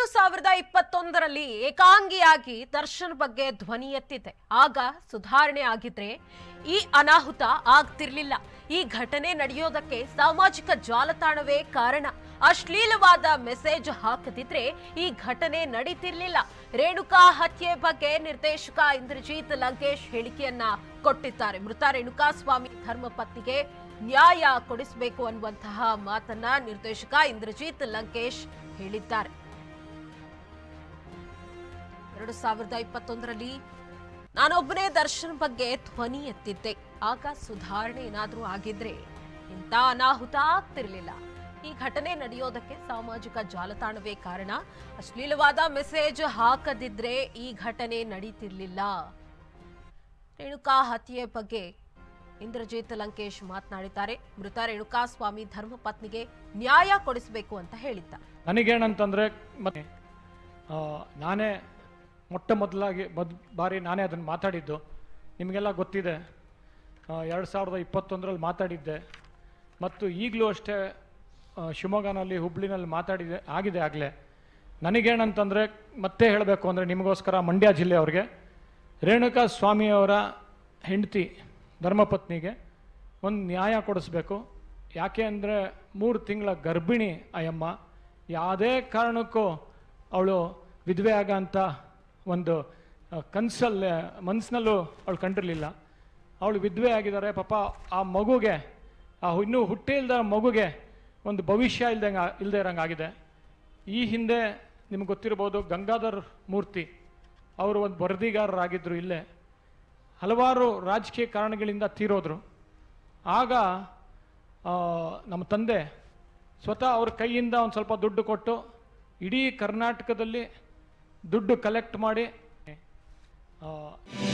ಎರಡು ಸಾವಿರದ ಇಪ್ಪತ್ತೊಂದರಲ್ಲಿ ಏಕಾಂಗಿಯಾಗಿ ದರ್ಶನ್ ಬಗ್ಗೆ ಧ್ವನಿ ಎತ್ತಿದೆ ಆಗ ಸುಧಾರಣೆ ಆಗಿದ್ರೆ ಈ ಅನಾಹುತ ಆಗ್ತಿರ್ಲಿಲ್ಲ ಈ ಘಟನೆ ನಡೆಯೋದಕ್ಕೆ ಸಾಮಾಜಿಕ ಜಾಲತಾಣವೇ ಕಾರಣ ಅಶ್ಲೀಲವಾದ ಮೆಸೇಜ್ ಹಾಕದಿದ್ರೆ ಈ ಘಟನೆ ನಡೀತಿರ್ಲಿಲ್ಲ ರೇಣುಕಾ ಹತ್ಯೆ ಬಗ್ಗೆ ನಿರ್ದೇಶಕ ಇಂದ್ರಜಿತ್ ಲಂಕೇಶ್ ಹೇಳಿಕೆಯನ್ನ ಕೊಟ್ಟಿದ್ದಾರೆ ಮೃತ ರೇಣುಕಾ ಸ್ವಾಮಿ ಧರ್ಮಪತ್ನಿಗೆ ನ್ಯಾಯ ಕೊಡಿಸಬೇಕು ಅನ್ನುವಂತಹ ಮಾತನ್ನ ನಿರ್ದೇಶಕ ಇಂದ್ರಜಿತ್ ಲಂಕೇಶ್ ಹೇಳಿದ್ದಾರೆ ಎರಡು ಸಾವಿರದ ಇಪ್ಪತ್ತೊಂದರಲ್ಲಿ ನಾನೊಬ್ಬನೇ ದರ್ಶನ್ ಬಗ್ಗೆ ಧ್ವನಿ ಎತ್ತಿದ್ದೆ ಆಗ ಸುಧಾರಣೆ ಏನಾದ್ರೂ ಆಗಿದ್ರೆ ಇಂಥ ಅನಾಹುತ ಆಗ್ತಿರ್ಲಿಲ್ಲ ಈ ಘಟನೆ ನಡೆಯೋದಕ್ಕೆ ಸಾಮಾಜಿಕ ಜಾಲತಾಣವೇ ಕಾರಣ ಅಶ್ಲೀಲವಾದ ಮೆಸೇಜ್ ಹಾಕದಿದ್ರೆ ಈ ಘಟನೆ ನಡೀತಿರ್ಲಿಲ್ಲ ರೇಣುಕಾ ಹತ್ಯೆ ಬಗ್ಗೆ ಇಂದ್ರಜಿತ್ ಲಂಕೇಶ್ ಮಾತನಾಡಿದ್ದಾರೆ ಮೃತ ರೇಣುಕಾ ಸ್ವಾಮಿ ಧರ್ಮಪತ್ನಿಗೆ ನ್ಯಾಯ ಕೊಡಿಸಬೇಕು ಅಂತ ಹೇಳಿದ್ದಾರೆ ನನಗೇನಂತಂದರೆ ಮತ್ತೆ ಆ, ನಾನೇ ಮೊಟ್ಟ ಮೊದಲಾಗಿ ಬದ್ ಬಾರಿ ನಾನೇ ಅದನ್ನು ಮಾತಾಡಿದ್ದು ನಿಮಗೆಲ್ಲ ಗೊತ್ತಿದೆ ಎರಡು ಸಾವಿರದ ಇಪ್ಪತ್ತೊಂದರಲ್ಲಿ ಮಾತಾಡಿದ್ದೆ ಮತ್ತು ಈಗಲೂ ಅಷ್ಟೇ ಆ, ಶಿವಮೊಗ್ಗನಲ್ಲಿ ಹುಬ್ಳಿನಲ್ಲಿ ಮಾತಾಡಿದೆ ಆಗಿದೆ ಆಗಲೇ ನನಗೇನಂತಂದರೆ ಮತ್ತೆ ಹೇಳಬೇಕು ಅಂದರೆ ನಿಮಗೋಸ್ಕರ ಮಂಡ್ಯ ಜಿಲ್ಲೆಯವ್ರಿಗೆ ರೇಣುಕಾ ಸ್ವಾಮಿಯವರ ಹೆಂಡತಿ ಧರ್ಮಪತ್ನಿಗೆ ಒಂದು ನ್ಯಾಯ ಕೊಡಿಸ್ಬೇಕು ಯಾಕೆ ಅಂದರೆ ಮೂರು ತಿಂಗಳ ಗರ್ಭಿಣಿ ಅಯ್ಯಮ್ಮ ಯಾವುದೇ ಕಾರಣಕ್ಕೂ ಅವಳು ವಿಧವೆ ಆಗಂತ ಒಂದು ಆ, ಕನ್ಸಲ್ಲಿ ಮನಸ್ಸಿನಲ್ಲೂ ಅವಳು ಕಂಡಿರಲಿಲ್ಲ ಅವಳು ವಿಧವೆ ಆಗಿದ್ದಾರೆ ಪಾಪ ಆ ಮಗುಗೆ ಆ ಹು- ಇನ್ನೂ ಹುಟ್ಟೇ ಇಲ್ದ ಮಗುಗೆ ಒಂದು ಭವಿಷ್ಯ ಇಲ್ದಂಗೆ ಇಲ್ಲದೆ ಇರೋಂಗೆ ಆಗಿದೆ ಈ ಹಿಂದೆ ನಿಮ್ಗೆ ಗೊತ್ತಿರ್ಬೋದು ಗಂಗಾಧರ್ ಮೂರ್ತಿ ಅವರು ಒಂದು ವರದಿಗಾರರಾಗಿದ್ದರು ಇಲ್ಲೇ ಹಲವಾರು ರಾಜಕೀಯ ಕಾರಣಗಳಿಂದ ತೀರೋದ್ರು ಆಗ ಆ, ನಮ್ಮ ತಂದೆ ಸ್ವತಃ ಅವ್ರ ಕೈಯಿಂದ ಒಂದು ಸ್ವಲ್ಪ ದುಡ್ಡು ಕೊಟ್ಟು ಇಡೀ ಕರ್ನಾಟಕದಲ್ಲಿ ದುಡ್ಡು ಕಲೆಕ್ಟ್ ಮಾಡಿ ಆ,